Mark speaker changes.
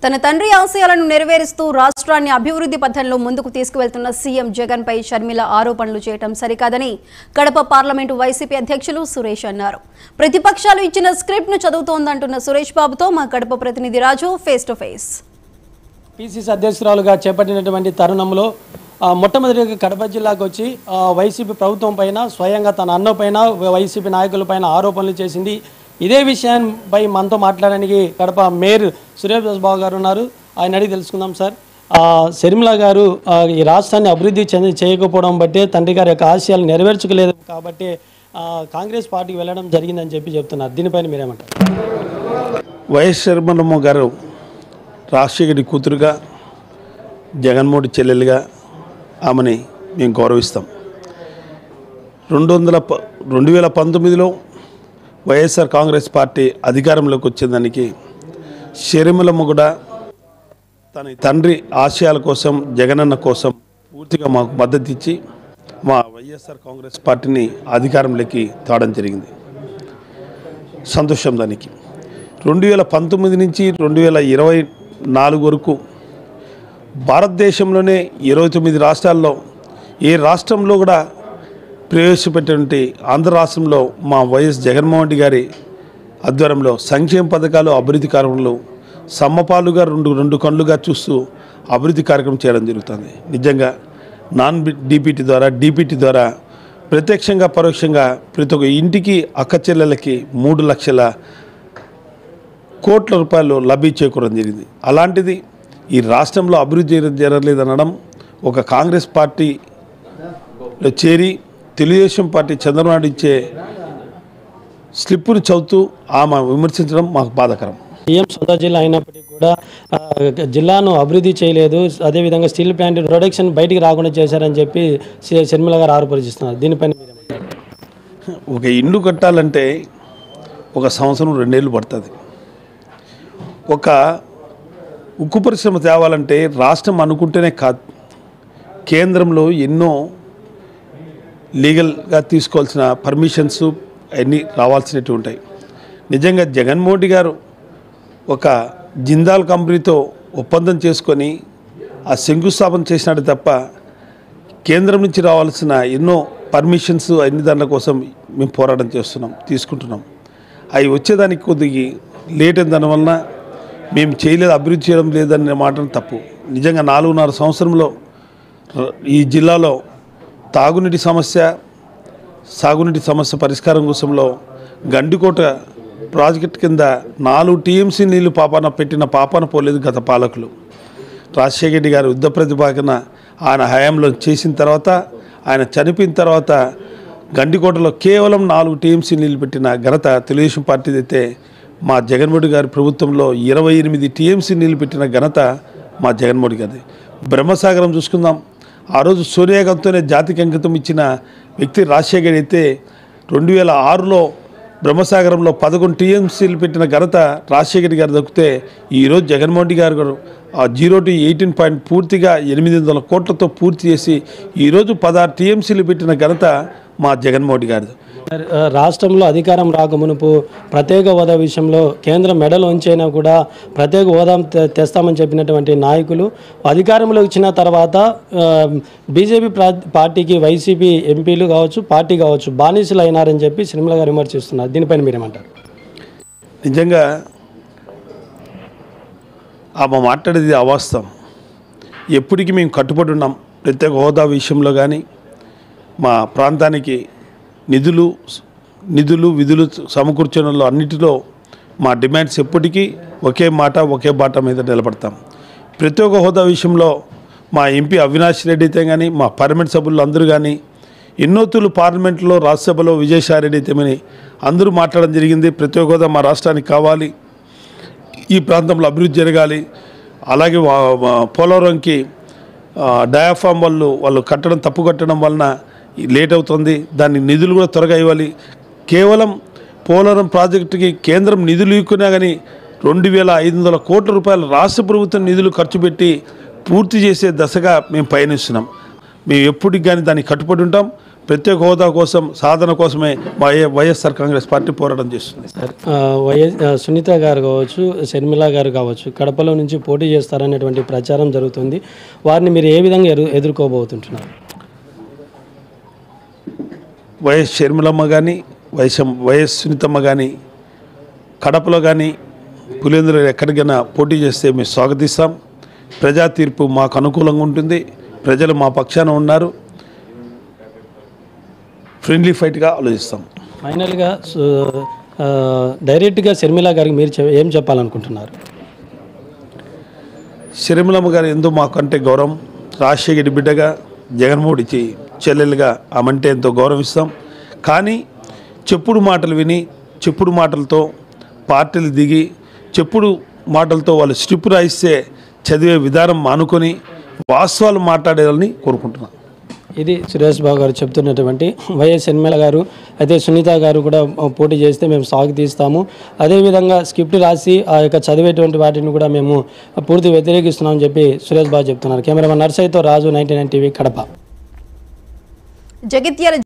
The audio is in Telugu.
Speaker 1: తన తండ్రి ఆశయాలను నెరవేరుస్తూ రాష్ట్రాన్ని అభివృద్ధి పథంలో ముందుకు తీసుకువెళ్తున్న సీఎం జగన్ పై షర్మిల ఆరోపణలు చేయడం సరికాదని కడప పార్లమెంటు వైసీపీ అధ్యక్షులు సురేష్ అన్నారు ప్రతిపక్షాలు ఇచ్చిన స్క్రిప్ట్ ను చదువుతోందంటున్న సురేష్ బాబుతో మా కడప ప్రతినిధి Raju face to face
Speaker 2: PCC అధ్యక్షురాలుగా చేపట్టినటువంటి తరుణంలో ఆ, మొట్టమొదటిగా కడప జిల్లాకు వచ్చి ఆ, వైసీపీ ప్రభుత్వం పైన స్వయంగా తన అన్న పైన వైసీపీ నాయకుల పైన ఆరోపణలు చేసింది ఇదే విషయంపై మనతో మాట్లాడడానికి కడప మేయర్ సురేష్ బాబు గారు ఉన్నారు ఆయన అడిగి తెలుసుకుందాం సార్ ఆ, శర్మిల గారు ఆ, ఈ రాష్ట్రాన్ని అభివృద్ధి చెంది చేయకపోవడం బట్టే తండ్రి గారి యొక్క ఆశయాలు నెరవేర్చుకోలేదు కాబట్టి ఆ, కాంగ్రెస్ పార్టీకి వెళ్ళడం జరిగిందని చెప్పి చెప్తున్నారు దీనిపైన మీరేమంటారు
Speaker 3: వైఎస్ శర్మలమ్మ గారు రాజశేఖరి కూతురుగా జగన్మోహన్ చెల్లెలుగా ఆమెని మేము గౌరవిస్తాం రెండు వందల ప రెండు వేల పంతొమ్మిదిలో వైఎస్ఆర్ కాంగ్రెస్ పార్టీ అధికారంలోకి వచ్చేదానికి షర్మిలమ్మ కూడా తన తండ్రి ఆశయాల కోసం జగనన్న కోసం పూర్తిగా మాకు మద్దతు ఇచ్చి మా వైఎస్ఆర్ కాంగ్రెస్ పార్టీని అధికారంలోకి తేవడం జరిగింది సంతోషం దానికి రెండు వేల పంతొమ్మిది నుంచి రెండు వేల ఇరవై నాలుగు వరకు భారతదేశంలోనే ఇరవై తొమ్మిది రాష్ట్రాల్లో ఏ రాష్ట్రంలో కూడా ప్రవేశపెట్టినటువంటి ఆంధ్ర రాష్ట్రంలో మా వైఎస్ జగన్మోహన్ రెడ్డి గారి ఆధ్వర్యంలో సంక్షేమ పథకాలు అభివృద్ధి కార్యక్రమాలు సమ్మపాలుగా రెండు రెండు కళ్ళుగా చూస్తూ అభివృద్ధి కార్యక్రమం చేయడం జరుగుతుంది నిజంగా నాన్ డిపిటి ద్వారా డిపిటి ద్వారా ప్రత్యక్షంగా పరోక్షంగా ప్రతి ఒక్క ఇంటికి అక్క చెల్లెలకి మూడు లక్షల కోట్ల రూపాయలు లభ్య చేకూరడం జరిగింది అలాంటిది ఈ రాష్ట్రంలో అభివృద్ధి జర- జరగలేదనడం ఒక కాంగ్రెస్ పార్టీలో చేరి తెలుగుదేశం పార్టీ చంద్రబాబు నాయుడు ఇచ్చే స్లిప్పును చదువుతూ ఆమె విమర్శించడం మాకు బాధాకరం
Speaker 2: సీఎం సొంత జిల్లా అయినప్పటికీ కూడా ఆ, జిల్లాను అభివృద్ధి చేయలేదు అదేవిధంగా స్టీల్ ప్లాంట్ ప్రొడక్షన్ బయటికి రాకుండా చేశారని చెప్పి సి- షర్మిల గారు ఆరోపణిస్తున్నారు దీనిపైన మీరేమంటారు?
Speaker 3: ఒక ఇల్లు కట్టాలంటే ఒక సంవత్సరం రెండేళ్ళు పడుతుంది ఒక ఉక్కు పరిశ్రమ తేవాలంటే రాష్ట్రం అనుకుంటేనే కాదు కేంద్రంలో ఎన్నో లీగల్గా తీసుకోవాల్సిన పర్మిషన్స్ అన్నీ రావాల్సినవి ఉంటాయి నిజంగా జగన్మోహన్ రెడ్డి గారు ఒక జిందాల్ కంపెనీతో ఒప్పందం చేసుకొని ఆ శంకుస్థాపన చేసినట్టు తప్ప కేంద్రం నుంచి రావాల్సిన ఎన్నో పర్మిషన్స్ అన్ని దానిల కోసం మేము పోరాటం చేస్తున్నాం తీసుకుంటున్నాం అవి వచ్చేదానికి కొద్దిగా లేట్ అయిన దానివలన మేము చేయలేదు అభివృద్ధి చేయడం లేదనే మాట తప్పు నిజంగా నాలుగున్నర సంవత్సరంలో ర- ఈ జిల్లాలో తాగునీటి సమస్య సాగునీటి సమస్య పరిష్కారం కోసంలో గండికోట ప్రాజెక్ట్ కింద నాలుగు టీఎంసీ నీళ్లు పాపాన పెట్టిన పాపాన పోలేదు గత పాలకులు రాజశేఖర రెడ్డి గారు యుద్ధ ప్రతిపాదన ఆయన హయాంలో చేసిన తర్వాత ఆయన చనిపోయిన తర్వాత గండికోటలో కేవలం నాలుగు టీఎంసీ నీళ్ళు పెట్టిన ఘనత తెలుగుదేశం పార్టీది అయితే మా జగన్మోహన్ గారి ప్రభుత్వంలో ఇరవై ఎనిమిది టీఎంసీ నీళ్ళు పెట్టిన ఘనత మా జగన్మోహన్ గారిది బ్రహ్మసాగరం చూసుకుందాం ఆ రోజు సోనియా గాంధీతోనే జాతికి అంకితం ఇచ్చిన వ్యక్తి రాజశేఖర్ అయితే రెండు వేల ఆరులో బ్రహ్మసాగరంలో పదకొండు టీఎంసీలు పెట్టిన ఘనత రాజశేఖర్ గారు దక్కితే ఈరోజు జగన్మోహన్ రెడ్డి గారు గారు ఆ జీరో టు ఎయిటీన్ పాయింట్ పూర్తిగా ఎనిమిది వందల కోట్లతో పూర్తి చేసి ఈరోజు పదహారు టీఎంసీలు పెట్టిన ఘనత మా జగన్మోహన్ రెడ్డి గారిది
Speaker 2: మరి, ఆ, రాష్ట్రంలో అధికారం రాక మునుపు ప్రత్యేక హోదా విషయంలో కేంద్రం మెడల్ ఉంచైనా కూడా ప్రత్యేక హోదా తె- తెస్తామని చెప్పినటువంటి నాయకులు అధికారంలో ఇచ్చిన తర్వాత ఆ, బీజేపీ ప్రా- పార్టీకి వైసీపీ ఎంపీలు కావచ్చు పార్టీ కావచ్చు బానిసలు అయినారని చెప్పి సినిమల గారు విమర్శిస్తున్నారు దీనిపైన మీరేమంటారు
Speaker 3: నిజంగా ఆమె మాట్లాడేది అవాస్తవం ఎప్పటికీ మేము కట్టుబడి ఉన్నాం ప్రత్యేక హోదా విషయంలో కానీ మా ప్రాంతానికి నిధులు నిధులు విధులు సమకూర్చడంలో అన్నిటిలో మా డిమాండ్స్ ఎప్పటికీ ఒకే మాట ఒకే బాట మీద నిలబడతాం ప్రత్యేక హోదా విషయంలో మా ఎంపీ అవినాష్ రెడ్డి అయితే కానీ మా పార్లమెంట్ సభ్యులు అందరూ కానీ ఎన్నో తూలు పార్లమెంట్లో రాజ్యసభలో విజయసాయి రెడ్డి అయితే అందరూ మాట్లాడడం జరిగింది ప్రత్యేక హోదా మా రాష్ట్రానికి కావాలి ఈ ప్రాంతంలో అభివృద్ధి జరగాలి అలాగే వా- వా- పోలవరంకి ఆ, డయాఫామ్ వాళ్ళు వాళ్ళు కట్టడం తప్పు కట్టడం వలన ఈ లేట్ అవుతుంది దాన్ని నిధులు కూడా త్వరగా ఇవ్వాలి కేవలం పోలవరం ప్రాజెక్టుకి కేంద్రం నిధులు ఇక్కున్నా కానీ రెండు వేల ఐదు వందల కోట్ల రూపాయలు రాష్ట్ర ప్రభుత్వం నిధులు ఖర్చు పెట్టి పూర్తి చేసే దశగా మేము పయనిస్తున్నాం మేము ఎప్పటికి కానీ దానికి కట్టుబడి ఉంటాం ప్రత్యేక హోదా కోసం సాధన కోసమే వై వైఎస్ఆర్ కాంగ్రెస్ పార్టీ పోరాటం చేస్తుంది
Speaker 2: సార్ ఆ, వైఎస్ ఆ, సునీత గారు కావచ్చు షర్మిల గారు కావచ్చు కడపలో నుంచి పోటీ చేస్తారనేటువంటి ప్రచారం జరుగుతుంది వారిని మీరు ఏ విధంగా ఎదు ఎదుర్కోబోతుంటున్నారు
Speaker 3: వైఎస్ షర్మిలమ్మ కానీ వైఎస్ వైఎస్ సునీతమ్మ కానీ కడపలో కానీ పులివెందులు ఎక్కడికైనా పోటీ చేస్తే మేము స్వాగతిస్తాం ప్రజా తీర్పు మాకు అనుకూలంగా ఉంటుంది ప్రజలు మా పక్షాన ఉన్నారు ఫ్రెండ్లీ ఫైట్గా ఆలోచిస్తాం
Speaker 2: ఫైనల్గా సు- ఆ, డైరెక్ట్గా షర్మిల గారికి మీరు చె- ఏం చెప్పాలనుకుంటున్నారు
Speaker 3: షర్మిలమ్మ గారు ఎంతో మాకంటే గౌరవం రాజశేఖరి బిడ్డగా జగన్మోహన్ ఇచ్చి చెల్లెలుగా ఆమంటే ఎంతో గౌరవిస్తాం కానీ చెప్పుడు మాటలు విని చెప్పుడు మాటలతో పార్టీలు దిగి చెప్పుడు మాటలతో వాళ్ళు స్ట్రిప్ రాయిస్తే చదివే విధానం మానుకొని వాస్తవాలు మాట్లాడేయాలని కోరుకుంటున్నాను
Speaker 2: ఇది సురేష్ బాబు గారు చెప్తున్నటువంటి వైఎస్ షర్మిల గారు అయితే సునీత గారు కూడా పోటీ చేస్తే మేము స్వాగతిస్తాము అదేవిధంగా స్క్రిప్ట్ రాసి ఆ యొక్క చదివేటువంటి వాటిని కూడా మేము పూర్తి వ్యతిరేకిస్తున్నామని చెప్పి సురేష్ బాబు చెప్తున్నారు కెమెరామెన్ నర్సయ్యతో Raju ninety nine TV Kadapa
Speaker 1: Jagtial